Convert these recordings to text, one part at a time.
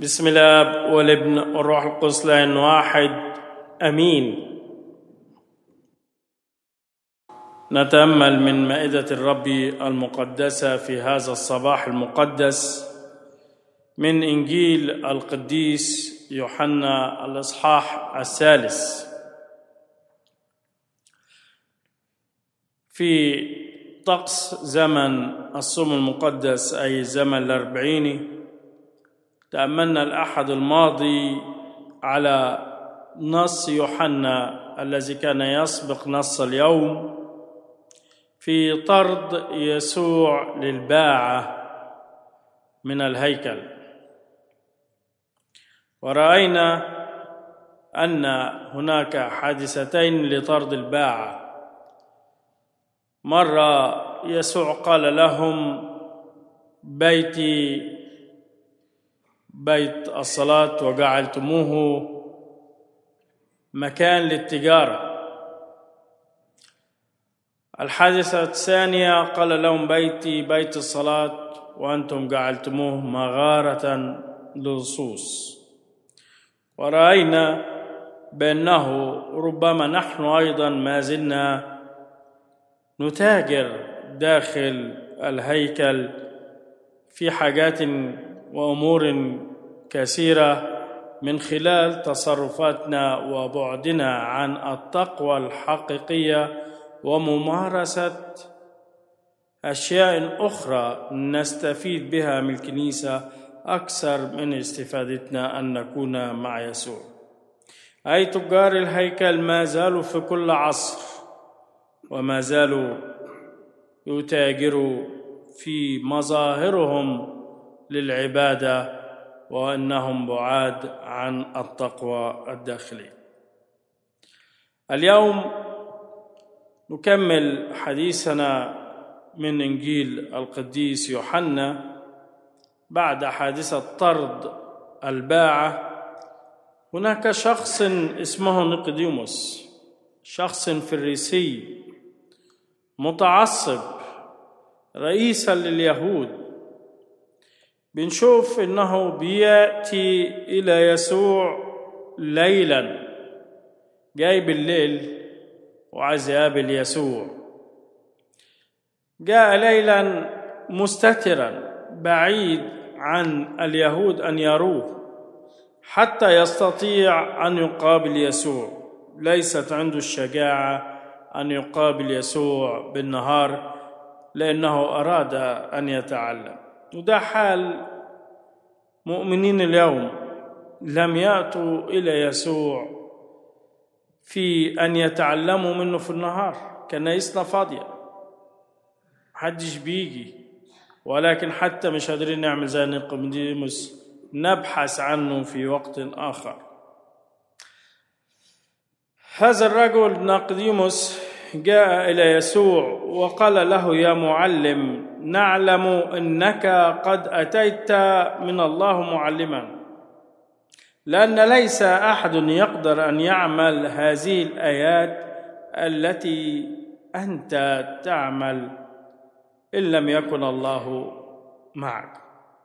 بسم الله والابن والروح القدس لان واحد امين نتامل من مائده الرب المقدسه في هذا الصباح المقدس من انجيل القديس يوحنا الاصحاح الثالث في طقس زمن الصوم المقدس اي زمن الاربعيني تاملنا الاحد الماضي على نص يوحنا الذي كان يسبق نص اليوم في طرد يسوع للباعه من الهيكل وراينا ان هناك حادثتين لطرد الباعه مره يسوع قال لهم بيتي بيت الصلاه وجعلتموه مكان للتجاره الحادثه الثانيه قال لهم بيتي بيت الصلاه وانتم جعلتموه مغاره للصوص وراينا بانه ربما نحن ايضا ما زلنا نتاجر داخل الهيكل في حاجات وامور كثيره من خلال تصرفاتنا وبعدنا عن التقوى الحقيقيه وممارسه اشياء اخرى نستفيد بها من الكنيسه اكثر من استفادتنا ان نكون مع يسوع اي تجار الهيكل ما زالوا في كل عصر وما زالوا يتاجروا في مظاهرهم للعباده وانهم بعاد عن التقوى الداخليه اليوم نكمل حديثنا من انجيل القديس يوحنا بعد حادثه طرد الباعه هناك شخص اسمه نقديموس شخص فريسي متعصب رئيسا لليهود بنشوف انه بياتي الى يسوع ليلا جاي بالليل وعايز يقابل يسوع جاء ليلا مستترا بعيد عن اليهود ان يروه حتى يستطيع ان يقابل يسوع ليست عنده الشجاعه ان يقابل يسوع بالنهار لانه اراد ان يتعلم وده حال مؤمنين اليوم لم ياتوا الى يسوع في ان يتعلموا منه في النهار كنايسنا فاضيه محدش بيجي ولكن حتى مش قادرين نعمل زي نيقوديموس نبحث عنه في وقت اخر هذا الرجل نقديموس جاء الى يسوع وقال له يا معلم نعلم انك قد اتيت من الله معلما لان ليس احد يقدر ان يعمل هذه الايات التي انت تعمل ان لم يكن الله معك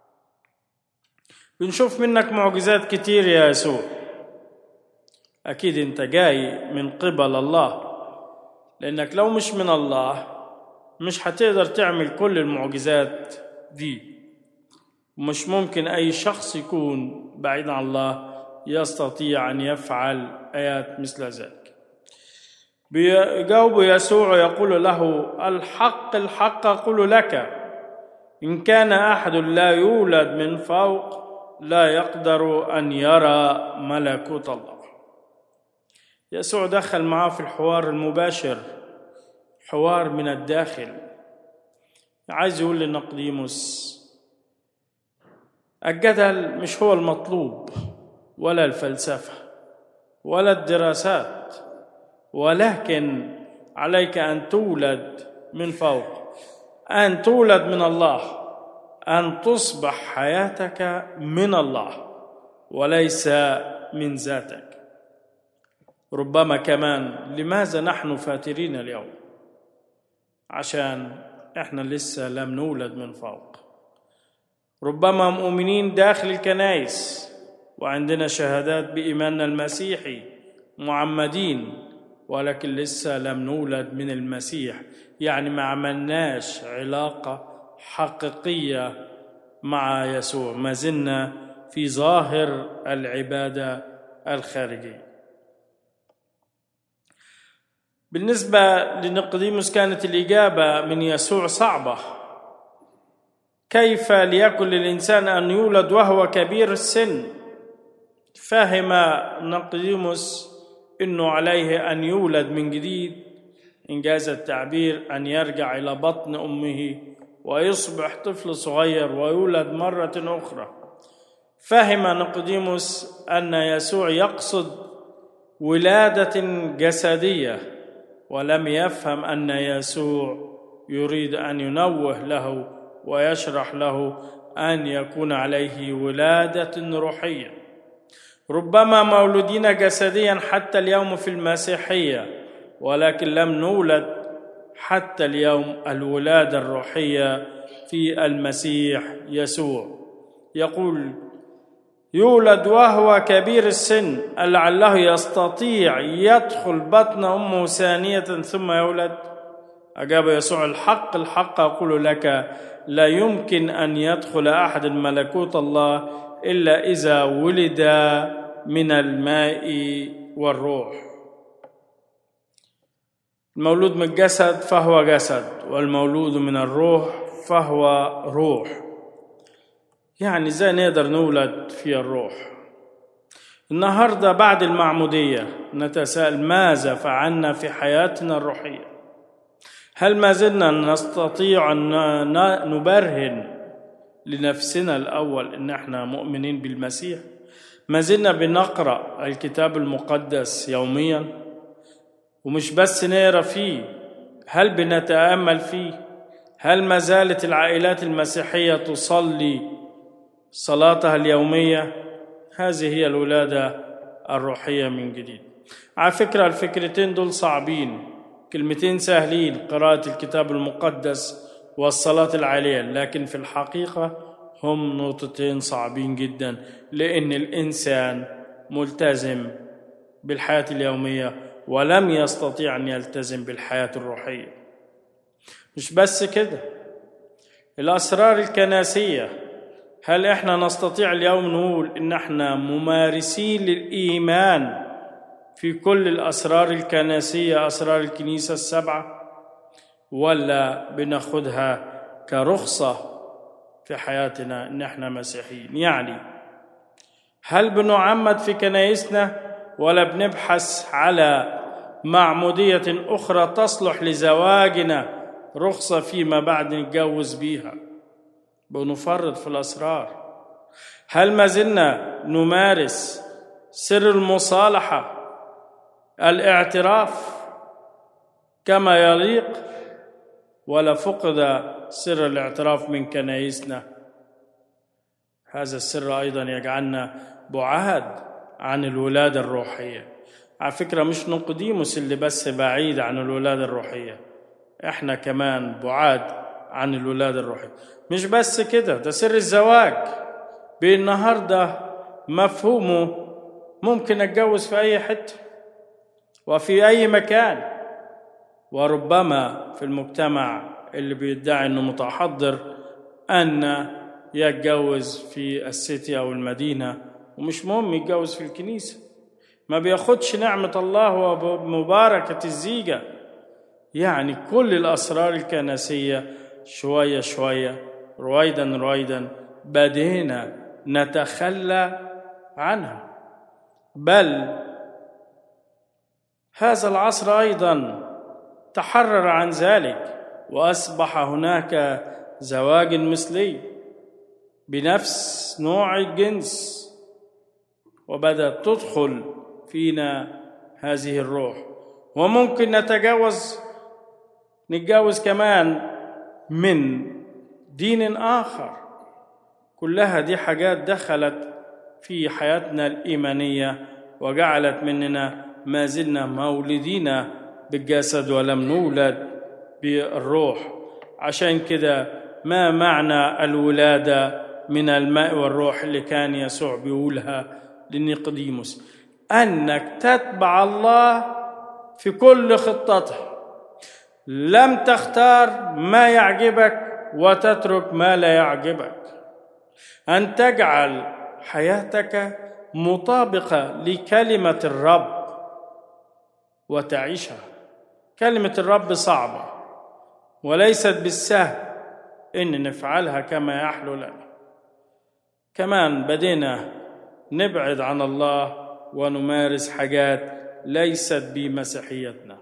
بنشوف منك معجزات كتير يا يسوع اكيد انت جاي من قبل الله لانك لو مش من الله مش هتقدر تعمل كل المعجزات دي مش ممكن اي شخص يكون بعيد عن الله يستطيع ان يفعل ايات مثل ذلك بيجاوب يسوع يقول له الحق الحق اقول لك ان كان احد لا يولد من فوق لا يقدر ان يرى ملكوت الله يسوع دخل معاه في الحوار المباشر حوار من الداخل عايز يقول لنقديموس الجدل مش هو المطلوب ولا الفلسفه ولا الدراسات ولكن عليك ان تولد من فوق ان تولد من الله ان تصبح حياتك من الله وليس من ذاتك ربما كمان لماذا نحن فاترين اليوم عشان احنا لسه لم نولد من فوق ربما مؤمنين داخل الكنائس وعندنا شهادات بإيماننا المسيحي معمدين ولكن لسه لم نولد من المسيح يعني ما عملناش علاقة حقيقية مع يسوع ما زلنا في ظاهر العبادة الخارجية بالنسبة لنقديموس كانت الإجابة من يسوع صعبة كيف ليكن للإنسان أن يولد وهو كبير السن فهم نقديموس أنه عليه أن يولد من جديد إنجاز التعبير أن يرجع إلى بطن أمه ويصبح طفل صغير ويولد مرة أخرى فهم نقديموس أن يسوع يقصد ولادة جسدية ولم يفهم أن يسوع يريد أن ينوه له ويشرح له أن يكون عليه ولادة روحية ربما مولودين جسديا حتى اليوم في المسيحية ولكن لم نولد حتى اليوم الولادة الروحية في المسيح يسوع يقول يولد وهو كبير السن لعله يستطيع يدخل بطن امه ثانيه ثم يولد اجاب يسوع الحق الحق اقول لك لا يمكن ان يدخل احد ملكوت الله الا اذا ولد من الماء والروح المولود من الجسد فهو جسد والمولود من الروح فهو روح يعني ازاي نقدر نولد في الروح النهارده بعد المعموديه نتساءل ماذا فعلنا في حياتنا الروحيه هل ما زلنا نستطيع ان نبرهن لنفسنا الاول ان احنا مؤمنين بالمسيح ما زلنا بنقرا الكتاب المقدس يوميا ومش بس نقرا فيه هل بنتامل فيه هل ما زالت العائلات المسيحيه تصلي صلاتها اليوميه هذه هي الولاده الروحيه من جديد على فكره الفكرتين دول صعبين كلمتين سهلين قراءه الكتاب المقدس والصلاه العاليه لكن في الحقيقه هم نقطتين صعبين جدا لان الانسان ملتزم بالحياه اليوميه ولم يستطيع ان يلتزم بالحياه الروحيه مش بس كده الاسرار الكنسيه هل احنا نستطيع اليوم نقول ان احنا ممارسين للايمان في كل الاسرار الكنسيه اسرار الكنيسه السبعه ولا بناخدها كرخصه في حياتنا ان احنا مسيحيين يعني هل بنعمد في كنايسنا ولا بنبحث على معموديه اخرى تصلح لزواجنا رخصه فيما بعد نتجوز بيها بنفرط في الاسرار هل ما زلنا نمارس سر المصالحه الاعتراف كما يليق ولا فقد سر الاعتراف من كنايسنا هذا السر ايضا يجعلنا بعاد عن الولاده الروحيه على فكره مش نقديموس اللي بس بعيد عن الولاده الروحيه احنا كمان بعاد عن الولاده الروحيه مش بس كده ده سر الزواج بالنهارده مفهومه ممكن اتجوز في اي حته وفي اي مكان وربما في المجتمع اللي بيدعي انه متحضر ان يتجوز في السيتي او المدينه ومش مهم يتجوز في الكنيسه ما بياخدش نعمه الله ومباركه الزيجه يعني كل الاسرار الكنسيه شويه شويه رويدا رويدا بدينا نتخلى عنها بل هذا العصر ايضا تحرر عن ذلك واصبح هناك زواج مثلي بنفس نوع الجنس وبدات تدخل فينا هذه الروح وممكن نتجاوز نتجاوز كمان من دين اخر كلها دي حاجات دخلت في حياتنا الايمانيه وجعلت مننا ما زلنا مولدين بالجسد ولم نولد بالروح عشان كده ما معنى الولاده من الماء والروح اللي كان يسوع بيقولها لنيقوديموس انك تتبع الله في كل خطته لم تختار ما يعجبك وتترك ما لا يعجبك ان تجعل حياتك مطابقه لكلمه الرب وتعيشها كلمه الرب صعبه وليست بالسهل ان نفعلها كما يحلو لنا كمان بدينا نبعد عن الله ونمارس حاجات ليست بمسيحيتنا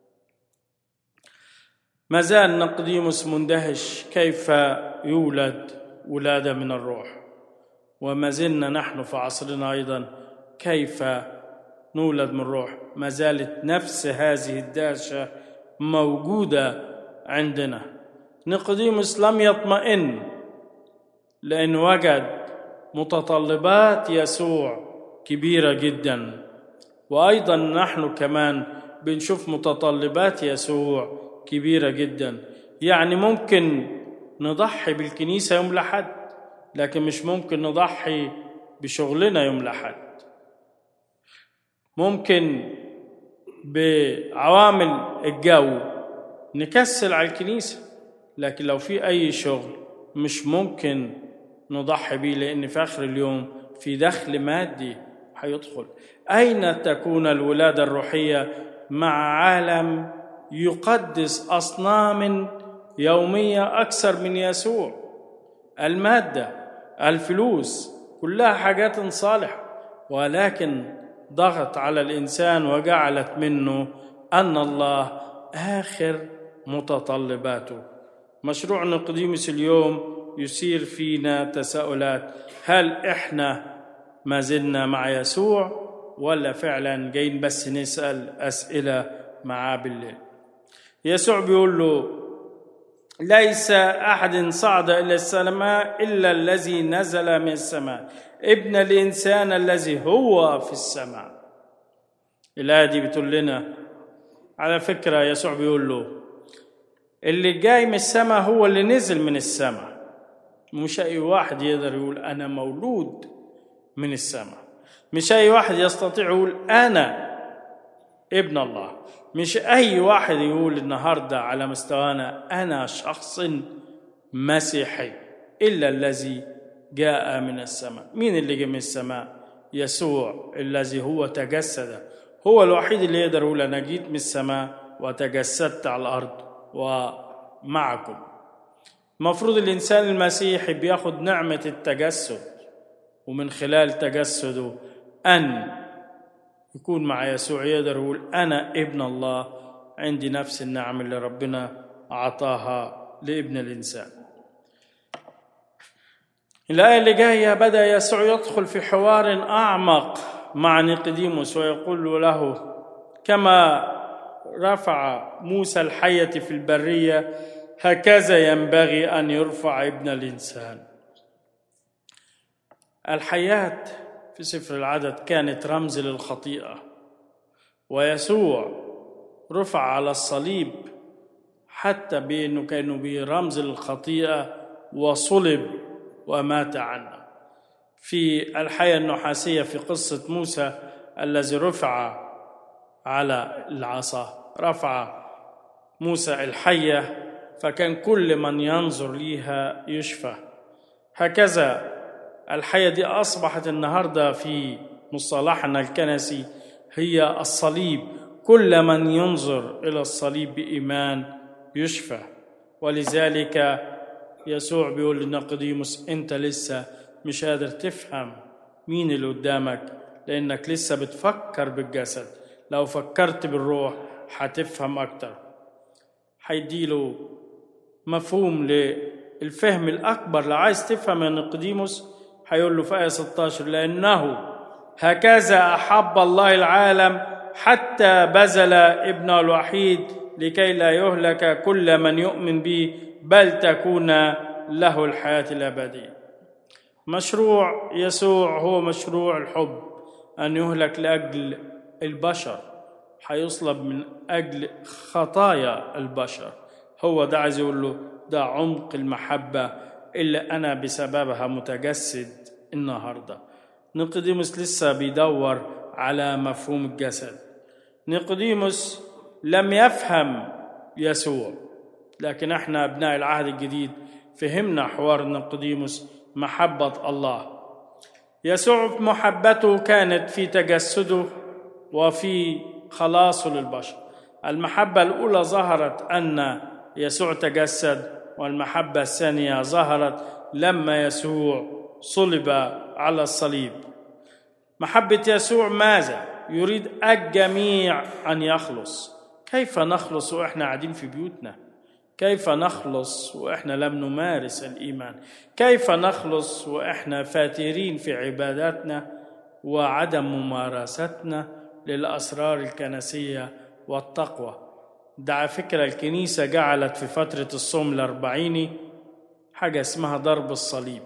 ما زال نقديموس مندهش كيف يولد ولاده من الروح وما زلنا نحن في عصرنا ايضا كيف نولد من الروح ما زالت نفس هذه الدهشه موجوده عندنا نقديموس لم يطمئن لان وجد متطلبات يسوع كبيره جدا وايضا نحن كمان بنشوف متطلبات يسوع كبيره جدا يعني ممكن نضحي بالكنيسه يوم لحد لكن مش ممكن نضحي بشغلنا يوم لحد ممكن بعوامل الجو نكسل على الكنيسه لكن لو في اي شغل مش ممكن نضحي بيه لان في اخر اليوم في دخل مادي هيدخل اين تكون الولاده الروحيه مع عالم يقدس اصنام يوميه اكثر من يسوع الماده الفلوس كلها حاجات صالحه ولكن ضغط على الانسان وجعلت منه ان الله اخر متطلباته مشروع نقديموس اليوم يثير فينا تساؤلات هل احنا ما زلنا مع يسوع ولا فعلا جايين بس نسال اسئله معاه بالليل يسوع بيقول له ليس احد صعد الى السماء الا الذي نزل من السماء ابن الانسان الذي هو في السماء الايه دي بتقول لنا على فكره يسوع بيقول له اللي جاي من السماء هو اللي نزل من السماء مش اي واحد يقدر يقول انا مولود من السماء مش اي واحد يستطيع يقول انا ابن الله مش اي واحد يقول النهارده على مستوانا انا شخص مسيحي الا الذي جاء من السماء مين اللي جاء من السماء يسوع الذي هو تجسد هو الوحيد اللي يقدر يقول انا جيت من السماء وتجسدت على الارض ومعكم المفروض الانسان المسيحي بياخد نعمه التجسد ومن خلال تجسده ان يكون مع يسوع يقدر يقول انا ابن الله عندي نفس النعم اللي ربنا اعطاها لابن الانسان الايه اللي جايه بدا يسوع يدخل في حوار اعمق مع نيقوديموس ويقول له كما رفع موسى الحيه في البريه هكذا ينبغي ان يرفع ابن الانسان الحياه في سفر العدد كانت رمز للخطيئه ويسوع رفع على الصليب حتى بانه كانوا برمز للخطيئه وصلب ومات عنا في الحياه النحاسيه في قصه موسى الذي رفع على العصا رفع موسى الحيه فكان كل من ينظر ليها يشفى هكذا الحية دي أصبحت النهاردة في مصطلحنا الكنسي هي الصليب كل من ينظر إلى الصليب بإيمان يشفى ولذلك يسوع بيقول لنقديموس أنت لسه مش قادر تفهم مين اللي قدامك لأنك لسه بتفكر بالجسد لو فكرت بالروح هتفهم أكتر هيديله مفهوم للفهم الأكبر لو عايز تفهم يا نقديموس هيقول له في آية 16 لأنه هكذا أحب الله العالم حتى بذل ابنه الوحيد لكي لا يهلك كل من يؤمن به بل تكون له الحياة الأبدية مشروع يسوع هو مشروع الحب أن يهلك لأجل البشر هيصلب من أجل خطايا البشر هو ده عايز يقول له ده عمق المحبة اللي أنا بسببها متجسد النهاردة نيقوديموس لسه بيدور على مفهوم الجسد نيقوديموس لم يفهم يسوع لكن احنا ابناء العهد الجديد فهمنا حوار نيقوديموس محبة الله يسوع محبته كانت في تجسده وفي خلاصه للبشر المحبة الأولى ظهرت أن يسوع تجسد والمحبة الثانية ظهرت لما يسوع صلب على الصليب محبة يسوع ماذا؟ يريد الجميع أن يخلص كيف نخلص وإحنا قاعدين في بيوتنا؟ كيف نخلص واحنا لم نمارس الايمان كيف نخلص واحنا فاترين في عباداتنا وعدم ممارستنا للاسرار الكنسيه والتقوى ده على فكره الكنيسه جعلت في فتره الصوم الاربعيني حاجه اسمها ضرب الصليب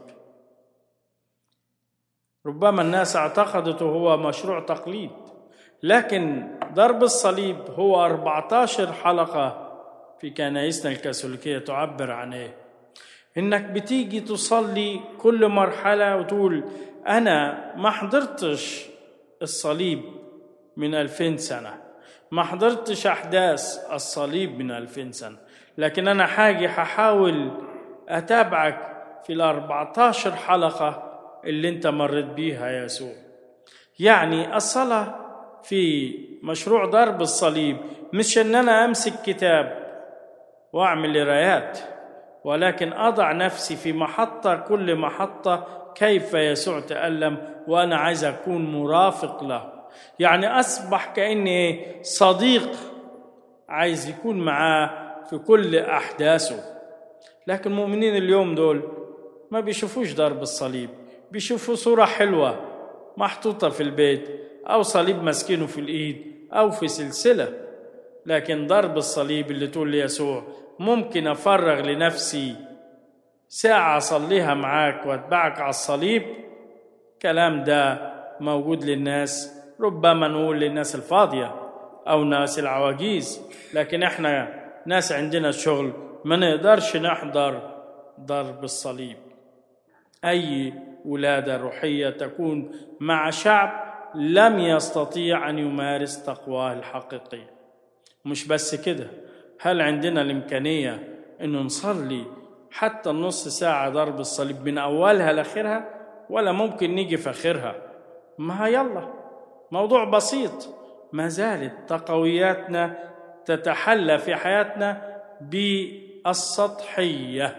ربما الناس اعتقدته هو مشروع تقليد لكن ضرب الصليب هو 14 حلقه في كنائسنا الكاثوليكيه تعبر عن ايه انك بتيجي تصلي كل مرحله وتقول انا ما حضرتش الصليب من ألفين سنه ما حضرتش احداث الصليب من ألفين سنه لكن انا حاجي هحاول اتابعك في ال 14 حلقه اللي انت مريت بيها يا يسوع يعني الصلاه في مشروع ضرب الصليب مش ان انا امسك كتاب واعمل قرايات ولكن اضع نفسي في محطه كل محطه كيف يسوع تالم وانا عايز اكون مرافق له يعني اصبح كاني صديق عايز يكون معاه في كل احداثه لكن المؤمنين اليوم دول ما بيشوفوش ضرب الصليب بيشوفوا صوره حلوه محطوطه في البيت او صليب ماسكينه في الايد او في سلسله لكن ضرب الصليب اللي تقول ليسوع ممكن افرغ لنفسي ساعة أصليها معاك وأتبعك على الصليب كلام ده موجود للناس ربما نقول للناس الفاضية أو ناس العواجيز لكن إحنا ناس عندنا الشغل ما نقدرش نحضر ضرب الصليب أي ولادة روحية تكون مع شعب لم يستطيع أن يمارس تقواه الحقيقية مش بس كده هل عندنا الإمكانية أنه نصلي حتى النص ساعة ضرب الصليب من أولها لآخرها ولا ممكن نيجي في آخرها ما يلا موضوع بسيط ما زالت تقوياتنا تتحلى في حياتنا بالسطحية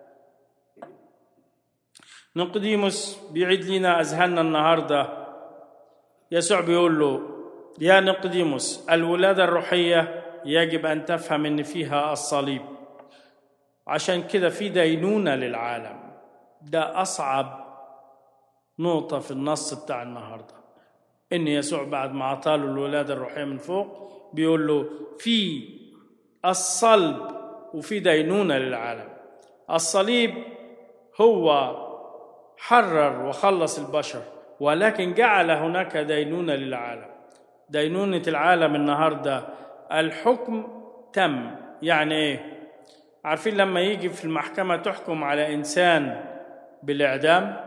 نقديموس بيعيد لنا أذهاننا النهاردة يسوع بيقول له يا نقديموس الولادة الروحية يجب أن تفهم إن فيها الصليب عشان كده في دينونة للعالم ده أصعب نقطة في النص بتاع النهاردة إن يسوع بعد ما عطاله الولادة الروحية من فوق بيقول له في الصلب وفي دينونة للعالم الصليب هو حرر وخلص البشر ولكن جعل هناك دينونة للعالم دينونة العالم النهاردة الحكم تم يعني ايه عارفين لما يجي في المحكمة تحكم على إنسان بالإعدام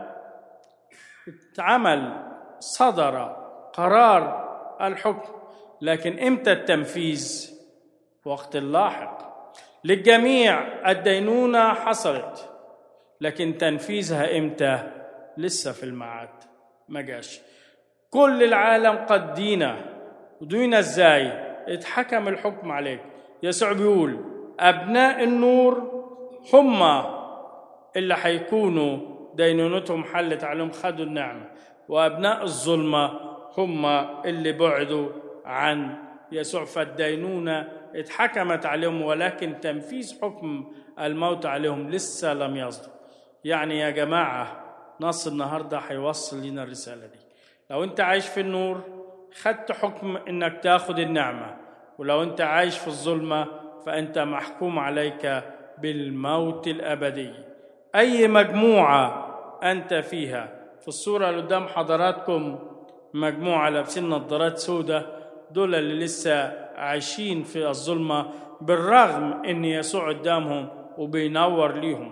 اتعمل صدر قرار الحكم لكن إمتى التنفيذ وقت اللاحق للجميع الدينونة حصلت لكن تنفيذها إمتى لسه في الميعاد ما جاش كل العالم قد دينا ودينا ازاي اتحكم الحكم عليك يسوع بيقول أبناء النور هم اللي هيكونوا دينونتهم حلت عليهم خدوا النعمة وأبناء الظلمة هم اللي بعدوا عن يسوع فالدينونة اتحكمت عليهم ولكن تنفيذ حكم الموت عليهم لسه لم يصدر يعني يا جماعة نص النهاردة هيوصل لنا الرسالة دي لو انت عايش في النور خدت حكم انك تاخد النعمة ولو انت عايش في الظلمة فانت محكوم عليك بالموت الابدي اي مجموعه انت فيها في الصوره اللي قدام حضراتكم مجموعه لابسين نظارات سوداء دول اللي لسه عايشين في الظلمه بالرغم ان يسوع قدامهم وبينور ليهم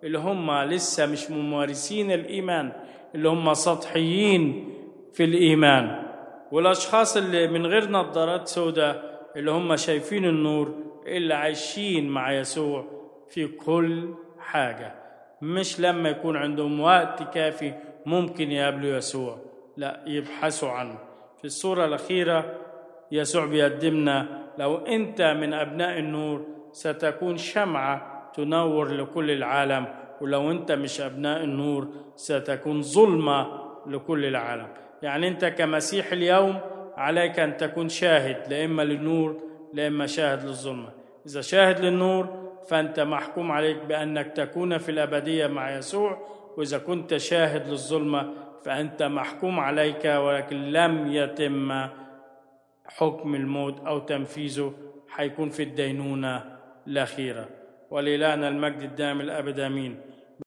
اللي هم لسه مش ممارسين الايمان اللي هم سطحيين في الايمان والاشخاص اللي من غير نظارات سوداء اللي هم شايفين النور اللي عايشين مع يسوع في كل حاجه مش لما يكون عندهم وقت كافي ممكن يقابلوا يسوع لا يبحثوا عنه في الصوره الاخيره يسوع بيقدمنا لو انت من ابناء النور ستكون شمعه تنور لكل العالم ولو انت مش ابناء النور ستكون ظلمه لكل العالم يعني انت كمسيح اليوم عليك ان تكون شاهد لا اما للنور لا اما شاهد للظلمه اذا شاهد للنور فانت محكوم عليك بانك تكون في الابديه مع يسوع واذا كنت شاهد للظلمه فانت محكوم عليك ولكن لم يتم حكم الموت او تنفيذه حيكون في الدينونه الاخيره ولإلهنا المجد الدائم الابد امين